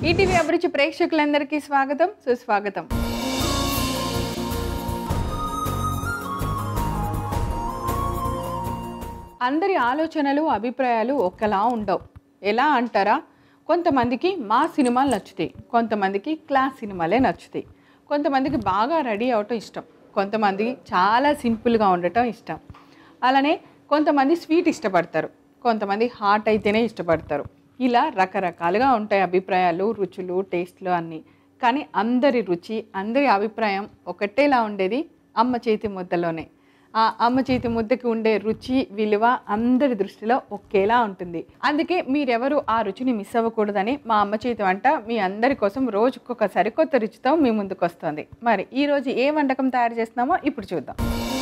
ETV అభిరుచి ప్రేక్షకులందరికీ స్వాగతం సుస్వాగతం అందరి ఆలోచనలు అభిప్రాయాలు ఒక్కలా ఉండవు ఎలా అంటారా కొంతమందికి మా సినిమాలు నచ్చుతాయి కొంతమందికి క్లాస్ సినిమాలే నచ్చుతాయి కొంతమందికి బాగా రెడీ అవటం ఇష్టం కొంతమందికి చాలా సింపుల్గా ఉండటం ఇష్టం అలానే కొంతమంది స్వీట్ ఇష్టపడతారు కొంతమంది హాట్ అయితేనే ఇష్టపడతారు ఇలా రకరకాలుగా ఉంటాయి అభిప్రాయాలు రుచులు టేస్ట్లు అన్నీ కానీ అందరి రుచి అందరి అభిప్రాయం ఒకటేలా ఉండేది అమ్మ చేతి ముద్దలోనే ఆ అమ్మ చేతి ముద్దకి ఉండే రుచి విలువ అందరి దృష్టిలో ఒకేలా ఉంటుంది అందుకే మీరెవరు ఆ రుచిని మిస్ అవ్వకూడదని మా అమ్మ చేతి వంట మీ అందరి కోసం రోజుకొక సరికొత్త రుచితో మీ ముందుకు వస్తుంది మరి ఈ రోజు ఏ వంటకం తయారు చేస్తున్నామో ఇప్పుడు చూద్దాం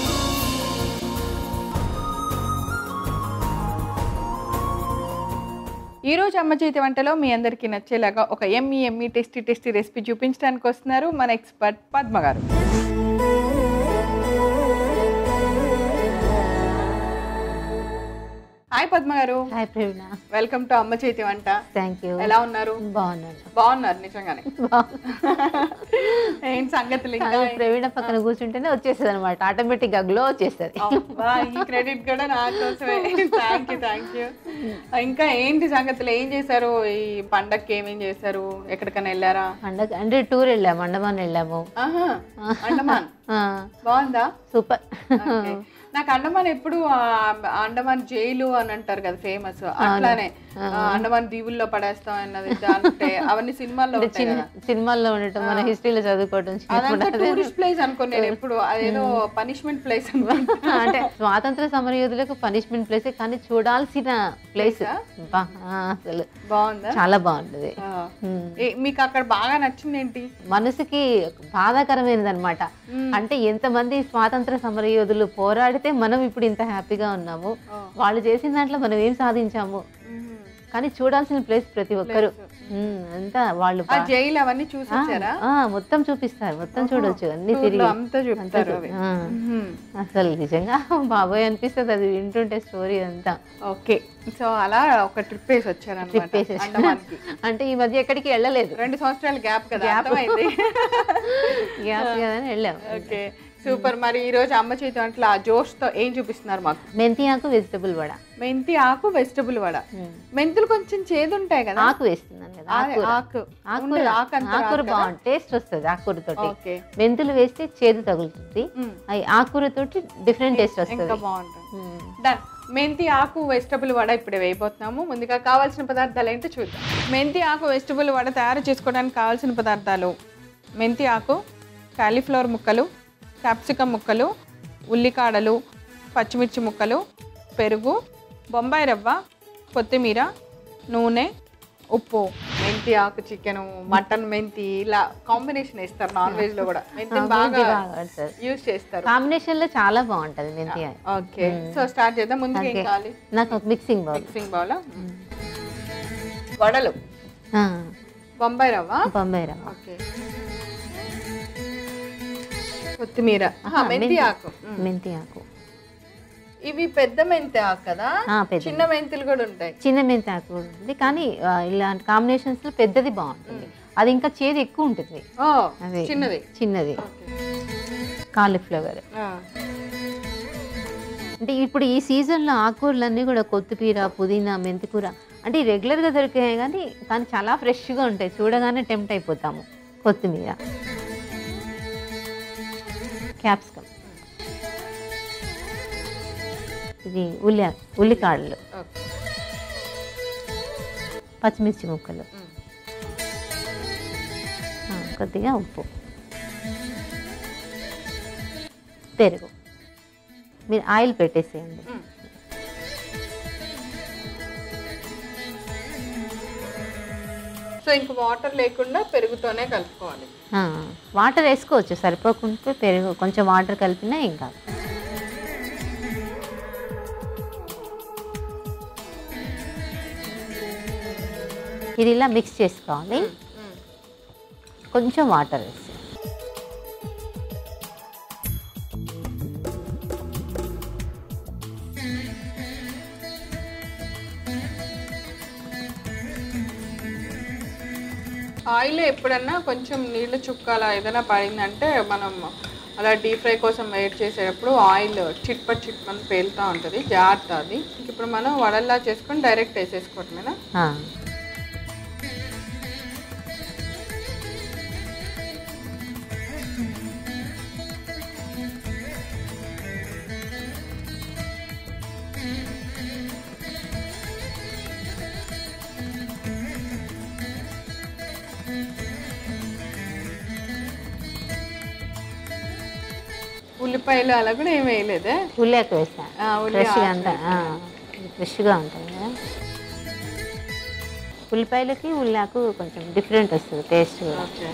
ఈ రోజు అమ్మ చేతి వంటలో మీ అందరికీ నచ్చేలాగా ఒక yummy yummy tasty tasty recipe చూపించడానికి వస్తున్నారు మన ఎక్స్పర్ట్ పద్మ గారు హాయ్ పద్మ గారు హాయ్ ప్రవీణ వెల్కమ్ టు అమ్మ చేతి వంట థ్యాంక్ యూ ఎలా ఉన్నారు బాగున్నాను బాగున్నారు నిజంగానే ఏంటి సంగతులు ఇంకా అది ప్రవీణ పక్కన కూర్చుంటేనే వచ్చేస్తుంది అనమాట ఆటోమేటిక్ గా గ్లో వచ్చేస్తుంది అబ్బా, ఈ క్రెడిట్ కూడా నా కోసమే థ్యాంక్ యూ థ్యాంక్ యూ ఇంకా ఏంటి సంగతులు ఏం చేశారు ఈ పండక్కి ఏమేం చేశారు ఎక్కడికైనా వెళ్ళారా పండగ అంటే టూర్ వెళ్ళాము అండమాన్ వెళ్ళాము ఆహా అండమాన్ బాగుందా సూపర్ ఓకే. నాకు అండమాన్ ఎప్పుడు ఆ, అండమాన్ జైలు అని అంటారు కదా ఫేమస్ అట్లానే ఆ, అండమాన్ దీవుల్లో పడేస్తాం అన్నది అంటే అవన్నీ సినిమాల్లో ఉంటాయి చిన్న కదా సినిమాల్లో ఉండటం మన హిస్టరీలో చదువుకోవటం అదంతా టూరిస్ట్ ప్లేస్ అనుకోను నేను ఎప్పుడు అదేదో పనిష్మెంట్ ప్లేస్ అనుకుంటా అంటే స్వాతంత్ర సమరయోధులకు పనిష్మెంట్ ప్లేస్ కానీ చూడాల్సిన ప్లేస్ అసలు బాగుందా చాలా బాగుంటది ఆ. ఉమ్. ఏ- మీకు అక్కడ బాగా నచ్చింది ఏంటి మనసుకి బాధాకరమైనది అనమాట అంటే ఎంతమంది స్వాతంత్ర సమరయోధులు పోరాడితే మనం ఇప్పుడు ఇంత హ్యాపీగా ఉన్నాము వాళ్ళు చేసిన దాంట్లో మనం ఏం సాధించాము కానీ చూడాల్సిన ప్లేస్ ప్రతి ఒక్కరు ఉమ్, అంతా వాళ్ళు ఆ జైలు అవన్నీ చూసి వచ్చారా ఆ, మొత్తం చూపిస్తారు మొత్తం చూడొచ్చు అన్ని Tour తిరిగి లో అంతా చూపుతారు అవి ఆ, మ్మ్. అసలు నిజంగా బాబోయ్ అనిపిస్తుంది అది వింటుంటే స్టోరీ అంతా ఓకే సో అలా ఒక ట్రిప్ వేసి వచ్చారనమాట ట్రిప్ వేసేసి అండమాన్కి అంటే ఈ మధ్య ఎక్కడికి వెళ్ళలేదు రెండు సంవత్సరాల గ్యాప్ కదా అర్థమైంది గ్యాస్ కదని వెళ్ళాము ఓకే సూపర్ మరి ఈ రోజు అమ్మ చేతి వంటలు ఆ జోష్ తో ఏం చూపిస్తున్నారు మాకు మెంతి ఆకు వెజిటబుల్ వడ మెంతి ఆకు వెజిటబుల్ వడ ఉమ్. మెంతులు కొంచెం చేదు ఉంటాయి కదా ఆకు వేస్తున్నాను కదా ఆ- ఆకుకూర ఆకు ఆకుకూర ఉండదు, ఆకు అంతా ఆకుకూర రాదు కదా? బాగుంటుంది టేస్ట్ వస్తుంది ఆకుకూరతోటి ఓకే మెంతులు వేస్తే చేదు తగులుతుంది మ్మ్. అవి ఆకుకూరతోటి డిఫరెంట్ టేస్ట్ వస్తుంది ఇంకా బాగుంటుంది మ్మ్. డన్ మెంతి ఆకు వెజిటబుల్ వడ ఇప్పుడు వేయబోతున్నాము ముందుగా కావాల్సిన పదార్థాలు ఏంటో చూద్దాం మెంతి ఆకు వెజిటబుల్ వడ తయారు చేసుకోవడానికి కావాల్సిన పదార్థాలు మెంతి ఆకు కాలీఫ్లవర్ ముక్కలు క్యాప్సికమ్ ముక్కలు ఉల్లికాడలు పచ్చిమిర్చి ముక్కలు పెరుగు బొంబాయి రవ్వ కొత్తిమీర నూనె ఉప్పు మెంతి ఆకు చికెన్ మటన్ మెంతి ఇలా కాంబినేషన్ వేస్తారు నాన్ వెజ్ లో కూడా మెంతి బాగా పడుతుంది యూజ్ చేస్తారు కాంబినేషన్ లో చాలా బాగుంటది మెంతి ఆకు. ఓకే సో స్టార్ట్ చేద్దాం ముందుగా ఏం ఓకే. కావాలి నాకు ఒక మిక్సింగ్ బౌల్ మిక్సింగ్ బౌల్ వడలు బొంబాయి రవ్వ బొంబాయి రవ్వ ఓకే కొత్తిమీర ఆహా, మెంతి ఆకు మ్. మెంతి ఆకు ఇవి పెద్ద మెంతి ఆకు కదా ఆ, పెద్ద చిన్న మెంతులు కూడా ఉంటాయి చిన్న మెంతి ఆకు కూడా ఉంటుంది కానీ ఆ, ఇలాంటి కాంబినేషన్స్ లో పెద్దది బాగుంటుంది అది ఇంకా చేదు ఎక్కువ ఉంటుంది ఓ అది చిన్నది చిన్నది ఓకే. కాలీఫ్లవర్ ఆ, అంటే ఇప్పుడు ఈ సీజన్లో ఆకుకూరలన్నీ కూడా కొత్తిమీర పుదీనా మెంతికూర అంటే రెగ్యులర్గా దొరికాయి కానీ కానీ చాలా ఫ్రెష్గా ఉంటాయి చూడగానే టెంప్ట్ అయిపోతాము కొత్తిమీర క్యాప్సికమ్ ఇది ఉల్లి ఉల్లికాడలు ఓకే. పచ్చిమిర్చి ముక్కలు మ్. ఆ, కొద్దిగా ఉప్పు పెరుగు మీరు ఆయిల్ పెట్టేసేయండి మ్. సో ఇంక వాటర్ లేకుండా పెరుగుతోనే కలుపుకోవాలి ఆ, వాటర్ వేసుకోవచ్చు సరిపోకుంటే పెరుగు కొంచెం వాటర్ కలిపినా ఏం కాదు ఇది ఇలా మిక్స్ చేసుకోవాలి మ్. కొంచెం వాటర్ వేసి ఆయిల్ ఎప్పుడన్నా కొంచెం నీళ్ళు చుక్క అలా ఏదైనా పడిందంటే మనం అలా డీప్ ఫ్రై కోసం వెయిట్ చేసేటప్పుడు ఆయిల్ చిట్పట్ చిట్పని పేలుతూ ఉంటుంది జాగ్రత్త అది ఇంక ఇప్పుడు మనం వడల్లా చేసుకొని డైరెక్ట్ వేసేసుకోవటమేనా ఆ. ఉల్లిపాయలు అలా కూడా ఏం వేయలేదే ఉల్లాకు వేసా ఆ, ఉల్లి ఫ్రెష్గా ఆకు అంతా ఫ్రెష్గా ఉంటుంది కదా ఉల్లిపాయలకి ఉల్లాకు కొంచెం డిఫరెంట్ వస్తుంది టేస్ట్ కూడా ఓకే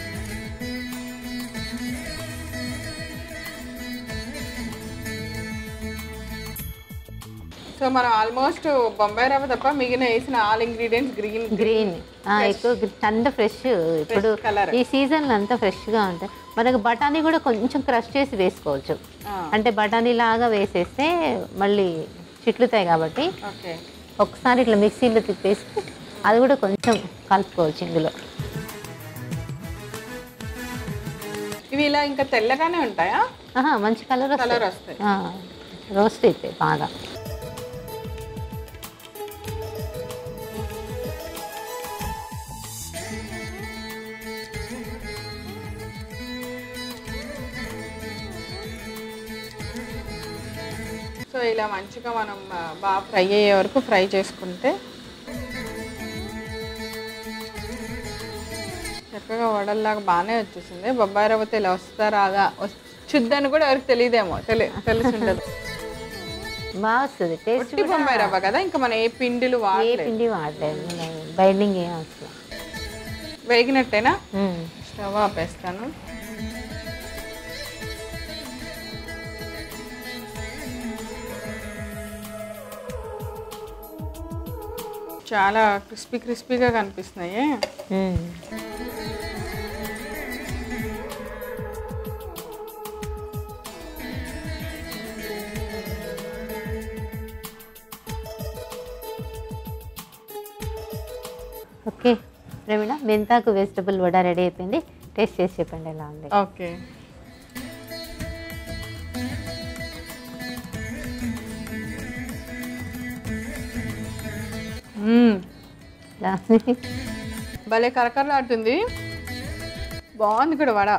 సో మనం ఆల్మోస్ట్ బొంబాయి రవ్వ తప్ప మిగిలిన వేసిన ఆల్ ఇంగ్రీడియంట్స్ గ్రీన్ గ్రీన్ ఎక్కువ గ్రీ- అంత ఫ్రెష్ ఇప్పుడు colour. ఈ సీజన్లో అంతా ఫ్రెష్గా ఉంటాయి మనకు బఠానీ కూడా కొంచెం క్రష్ చేసి వేసుకోవచ్చు అంటే బఠానీ లాగా వేసేస్తే మళ్ళీ చిట్లుతాయి కాబట్టి ఓకే ఒకసారి ఇట్లా మిక్సీలో తిప్పేసి అది కూడా కొంచెం కలుపుకోవచ్చు ఇందులో ఇవి ఇలా ఇంకా తెల్లగానే ఉంటాయా ఆహా, మంచి కలర్ కలర్ వస్తాయి రోస్ట్ అయితాయి బాగా సో ఇలా మంచిగా మనం ఆ, బాగా ఫ్రై అయ్యే వరకు ఫ్రై చేసుకుంటే చక్కగా వడల్లాగా బాగానే వచ్చేసింది బొబ్బాయి రవ్వతో ఇలా వస్తా రాదా వచ్చుద్దని కూడా ఎవరికి తెలియదేమో తెలి తెలిసి ఉండదు బాగా వస్తుంది టేస్ట్ ఉట్టి బొంబాయి రవ్వ కదా ఇంకా మనం ఏ పిండిలు ఏ వాడలేదు పిండి వాడలేదు బైండింగ్ ఏం అవసరం వేగినట్టేనా మ్మ్. స్టవ్ ఆపేస్తాను చాలా క్రిస్పీ క్రిస్పీగా కనిపిస్తున్నాయి మ్మ్. ఓకే ప్రవీణ మెంతాకు వెజిటబుల్ వడ రెడీ అయిపోయింది టేస్ట్ చేసి చెప్పండి ఎలా ఉంది ఓకే మ్మ్. ఎలా ఉంది? భలే కరకరలాడుతుంది బాగుంది కూడా వడ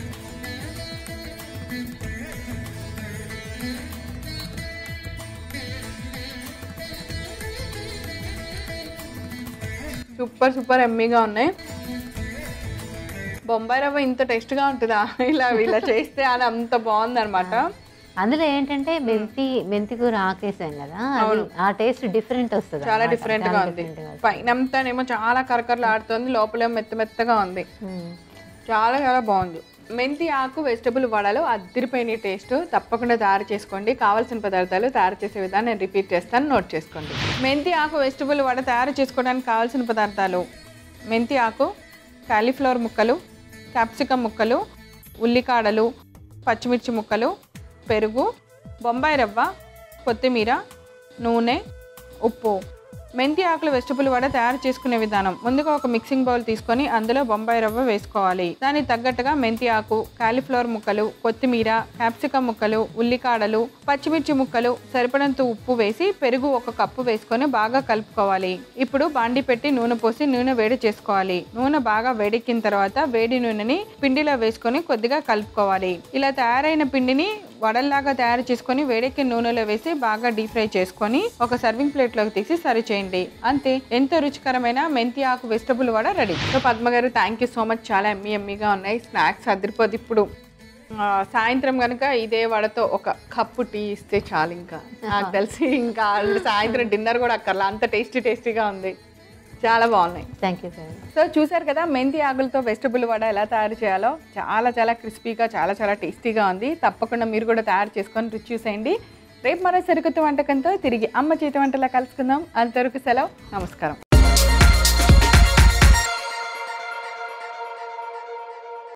సూపర్ సూపర్ ఎమ్మీగా ఉన్నాయి బొంబాయి రవ్వ ఇంత టేస్ట్గా ఉంటుందా ఇలా ఇలా చేస్తే అని అంత బాగుంది అనమాట అందులో ఏంటంటే మెంతి మెంతి కూర ఆకేసాం కదా అది ఆ టేస్ట్ డిఫరెంట్ వస్తుంది చాలా అన్నమాట. డిఫరెంట్ గా చాలా ఉంది different గా వస్తుంది. పైన అంతానేమో చాలా కరకరలు ఆడుతుంది లోపలేమో మెత్త మెత్తగా ఉంది మ్మ్. చాలా చాలా బాగుంది మెంతి ఆకు వెజిటబుల్ వడలు అద్దరిపోయిన టేస్ట్ తప్పకుండా తయారు చేసుకోండి కావాల్సిన పదార్థాలు తయారు చేసే విధానం నేను రిపీట్ చేస్తాను నోట్ చేసుకోండి మెంతి ఆకు వెజిటబుల్ వడ తయారు చేసుకోవడానికి కావాల్సిన పదార్థాలు మెంతి ఆకు కాలీఫ్లవర్ ముక్కలు క్యాప్సికమ్ ముక్కలు ఉల్లికాడలు పచ్చిమిర్చి ముక్కలు పెరుగు బొంబాయి రవ్వ కొత్తిమీర నూనె ఉప్పు మెంతి ఆకులు వెజిటబుల్ వడ తయారు చేసుకునే విధానం ముందుగా ఒక మిక్సింగ్ బౌల్ తీసుకొని అందులో బొంబాయి రవ్వ వేసుకోవాలి దానికి తగ్గట్టుగా మెంతి ఆకు కాలీఫ్లవర్ ముక్కలు కొత్తిమీర క్యాప్సికమ్ ముక్కలు ఉల్లికాడలు పచ్చిమిర్చి ముక్కలు సరిపడంత ఉప్పు వేసి పెరుగు ఒక కప్పు వేసుకొని బాగా కలుపుకోవాలి ఇప్పుడు బాండి పెట్టి నూనె పోసి నూనె వేడి చేసుకోవాలి నూనె బాగా వేడెక్కిన తర్వాత వేడి నూనెని పిండిలో వేసుకొని కొద్దిగా కలుపుకోవాలి ఇలా తయారైన పిండిని వడల్లాగా తయారు చేసుకొని వేడెక్కిన నూనెలో వేసి బాగా డీప్ ఫ్రై చేసుకొని ఒక సర్వింగ్ ప్లేట్లోకి తీసి సర్వ్ చేయండి అంతే ఎంతో రుచికరమైన మెంతి ఆకు vegetable vada ready so Padma garu thank you so much చాలా ఎమ్మి ఎమ్మిగా ఉన్నాయి స్నాక్స్ అదిరిపోదు ఇప్పుడు ఆ, సాయంత్రం కనుక ఇదే వడతో ఒక కప్పు టీ ఇస్తే చాలు ఇంకా నాకు తెలిసి ఇంకా సాయంత్రం డిన్నర్ కూడా అక్కర్లా అంత టేస్టీ టేస్టీగా ఉంది చాలా బాగున్నాయి థ్యాంక్ యూ సార్ సో చూసారు కదా మెంతి ఆకులతో వెజిటబుల్ వడ ఎలా తయారు చేయాలో చాలా చాలా క్రిస్పీగా చాలా చాలా టేస్టీగా ఉంది తప్పకుండా మీరు కూడా తయారు చేసుకొని రుచి చూసేయండి రేపు మరో సరికొత్త వంటకంతో తిరిగి అమ్మ చేతి వంటలా కలుసుకుందాం అంతవరకు సెలవు నమస్కారం